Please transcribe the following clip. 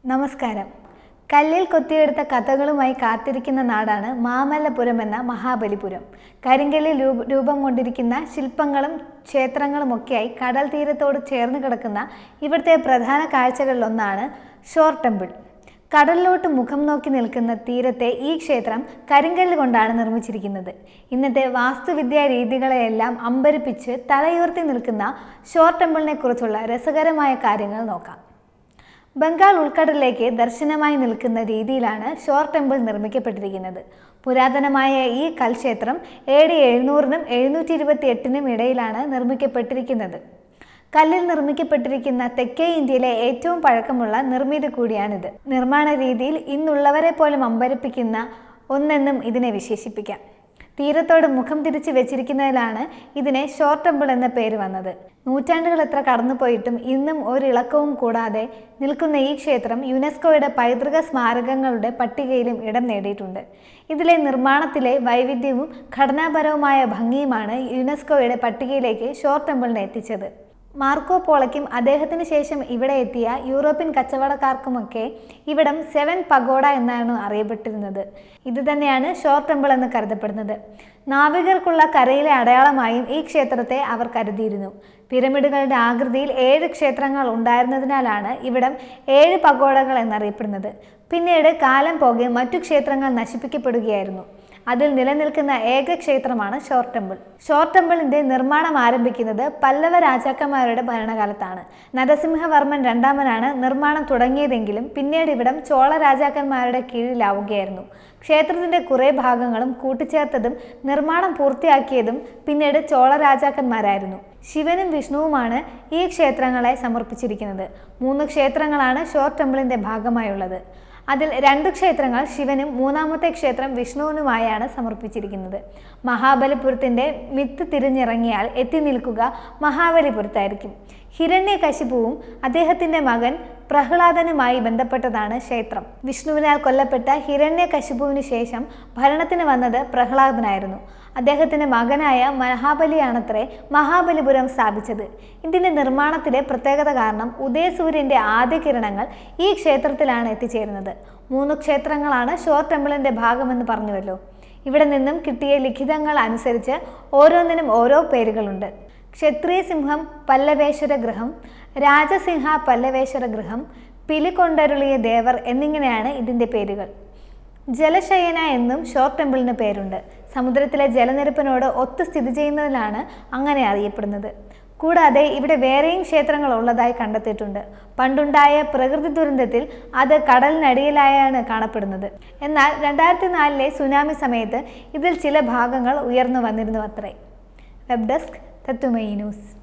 നമസ്കാരം കല്ലിൽ കൊത്തിയെടുത്ത കഥകളുമായി കാത്തിരിക്കുന്ന നാടാണ് മാമല്ലപുരം എന്ന മഹാബലിപുരം കരിങ്കല്ലിൽ രൂപ രൂപം കൊണ്ടിരിക്കുന്ന ശില്പങ്ങളും ക്ഷേത്രങ്ങളുമൊക്കെയായി കടൽ തീരത്തോട് ചേർന്ന് കിടക്കുന്ന ഇവിടുത്തെ പ്രധാന കാഴ്ചകളിലൊന്നാണ് ഷോർ ടെമ്പിൾ കടലിലോട്ട് മുഖം നോക്കി നിൽക്കുന്ന തീരത്തെ ഈ ക്ഷേത്രം കരിങ്കല്ല് കൊണ്ടാണ് നിർമ്മിച്ചിരിക്കുന്നത് ഇന്നത്തെ വാസ്തുവിദ്യാ രീതികളെയെല്ലാം അമ്പരിപ്പിച്ച് തലയുയർത്തി നിൽക്കുന്ന ഷോർ ടെമ്പിളിനെ കുറിച്ചുള്ള രസകരമായ കാര്യങ്ങൾ നോക്കാം ബംഗാൾ ഉൾക്കടലിലേക്ക് ദർശനമായി നിൽക്കുന്ന രീതിയിലാണ് ഷോർ ടെമ്പിൾ നിർമ്മിക്കപ്പെട്ടിരിക്കുന്നത് പുരാതനമായ ഈ കൽക്ഷേത്രം എ ഡി എഴുന്നൂറിനും എഴുന്നൂറ്റി ഇരുപത്തി എട്ടിനും ഇടയിലാണ് നിർമ്മിക്കപ്പെട്ടിരിക്കുന്നത് കല്ലിൽ നിർമ്മിക്കപ്പെട്ടിരിക്കുന്ന തെക്കേ ഇന്ത്യയിലെ ഏറ്റവും പഴക്കമുള്ള നിർമ്മിതി കൂടിയാണിത് നിർമ്മാണ രീതിയിൽ ഇന്നുള്ളവരെ പോലും അമ്പരപ്പിക്കുന്ന ഒന്നെന്നും ഇതിനെ വിശേഷിപ്പിക്കാം തീരത്തോട് മുഖം തിരിച്ച് വെച്ചിരിക്കുന്നതിലാണ് ഇതിനെ ഷോർ ടെമ്പിൾ എന്ന പേര് വന്നത് നൂറ്റാണ്ടുകൾ എത്ര കടന്നുപോയിട്ടും ഇന്നും ഒരിളക്കവും കൂടാതെ നിൽക്കുന്ന ഈ ക്ഷേത്രം യുനെസ്കോയുടെ പൈതൃക സ്മാരകങ്ങളുടെ പട്ടികയിലും ഇടം നേടിയിട്ടുണ്ട് ഇതിലെ നിർമ്മാണത്തിലെ വൈവിധ്യവും ഘടനാപരവുമായ ഭംഗിയുമാണ് യുനെസ്കോയുടെ പട്ടികയിലേക്ക് ഷോർ ടെമ്പിളിനെ എത്തിച്ചത് മാർക്കോ പോളയ്ക്കും അദ്ദേഹത്തിന് ശേഷം ഇവിടെ എത്തിയ യൂറോപ്യൻ കച്ചവടക്കാർക്കുമൊക്കെ ഇവിടം സെവൻ പഗോഡ എന്നാണ് അറിയപ്പെട്ടിരുന്നത് ഇത് തന്നെയാണ് ഷോർ ടെമ്പിൾ എന്ന് കരുതപ്പെടുന്നത് നാവികർക്കുള്ള കരയിലെ അടയാളമായും ഈ ക്ഷേത്രത്തെ അവർ കരുതിയിരുന്നു പിരമിഡുകളുടെ ആകൃതിയിൽ ഏഴ് ക്ഷേത്രങ്ങൾ ഉണ്ടായിരുന്നതിനാലാണ് ഇവിടം ഏഴ് പഗോഡകൾ എന്നറിയപ്പെടുന്നത് പിന്നീട് കാലം പോകെ മറ്റു ക്ഷേത്രങ്ങൾ നശിപ്പിക്കപ്പെടുകയായിരുന്നു അതിൽ നിലനിൽക്കുന്ന ഏക ക്ഷേത്രമാണ് ഷോർ ടെമ്പിൾ ഷോർ ടെമ്പിളിന്റെ നിർമ്മാണം ആരംഭിക്കുന്നത് പല്ലവ രാജാക്കന്മാരുടെ ഭരണകാലത്താണ് നരസിംഹവർമ്മൻ രണ്ടാമനാണ് നിർമ്മാണം തുടങ്ങിയതെങ്കിലും പിന്നീട് ഇവിടം ചോള രാജാക്കന്മാരുടെ കീഴിലാവുകയായിരുന്നു ക്ഷേത്രത്തിന്റെ കുറേ ഭാഗങ്ങളും കൂട്ടിച്ചേർത്തതും നിർമ്മാണം പൂർത്തിയാക്കിയതും പിന്നീട് ചോള രാജാക്കന്മാരായിരുന്നു ശിവനും വിഷ്ണുവുമാണ് ഈ ക്ഷേത്രങ്ങളെ സമർപ്പിച്ചിരിക്കുന്നത് മൂന്ന് ക്ഷേത്രങ്ങളാണ് ഷോർ ടെമ്പിളിന്റെ ഭാഗമായുള്ളത് അതിൽ രണ്ട് ക്ഷേത്രങ്ങൾ ശിവനും മൂന്നാമത്തെ ക്ഷേത്രം വിഷ്ണുവിനുമായാണ് സമർപ്പിച്ചിരിക്കുന്നത് മഹാബലിപുരത്തിൻ്റെ മിത്ത് തിരിഞ്ഞിറങ്ങിയാൽ എത്തി നിൽക്കുക മഹാബലിപുരത്തായിരിക്കും ഹിരണ്യകശിപുവും അദ്ദേഹത്തിൻ്റെ മകൻ പ്രഹ്ലാദനുമായി ബന്ധപ്പെട്ടതാണ് ക്ഷേത്രം വിഷ്ണുവിനാൽ കൊല്ലപ്പെട്ട ഹിരണ്യകശിപുവിന് ശേഷം ഭരണത്തിന് വന്നത് പ്രഹ്ലാദനായിരുന്നു അദ്ദേഹത്തിൻ്റെ മകനായ മഹാബലിയാണത്രേ മഹാബലിപുരം സ്ഥാപിച്ചത് ഇതിൻ്റെ നിർമ്മാണത്തിലെ പ്രത്യേകത കാരണം ഉദയസൂര്യൻ്റെ ആദ്യ കിരണങ്ങൾ ഈ ക്ഷേത്രത്തിലാണ് എത്തിച്ചേരുന്നത് മൂന്ന് ക്ഷേത്രങ്ങളാണ് ഷോർ ടെമ്പിളിൻ്റെ ഭാഗമെന്ന് പറഞ്ഞുവല്ലോ ഇവിടെ നിന്നും കിട്ടിയ ലിഖിതങ്ങൾ അനുസരിച്ച് ഓരോന്നിനും ഓരോ പേരുകളുണ്ട് ക്ഷത്രിയ സിംഹം പല്ലവേശ്വര ഗൃഹം രാജസിംഹ പല്ലവേശ്വര ഗൃഹം പിലികൊണ്ടരുളിയ ദേവർ എന്നിങ്ങനെയാണ് ഇതിൻ്റെ പേരുകൾ ജലശയന എന്നും ഷോർ ടെമ്പിളിന് പേരുണ്ട് സമുദ്രത്തിലെ ജലനിരപ്പിനോട് ഒത്തു സ്ഥിതി ചെയ്യുന്നതിലാണ് അങ്ങനെ അറിയപ്പെടുന്നത് കൂടാതെ ഇവിടെ വേറെയും ക്ഷേത്രങ്ങൾ ഉള്ളതായി കണ്ടെത്തിയിട്ടുണ്ട് പണ്ടുണ്ടായ പ്രകൃതി ദുരന്തത്തിൽ അത് കടലിനടിയിലായാണ് കാണപ്പെടുന്നത് എന്നാൽ രണ്ടായിരത്തി നാലിലെ സുനാമി സമയത്ത് ഇതിൽ ചില ഭാഗങ്ങൾ ഉയർന്നു വന്നിരുന്നു അത്രേ വെബ് ഡെസ്ക് തത്തുമൈ ന്യൂസ്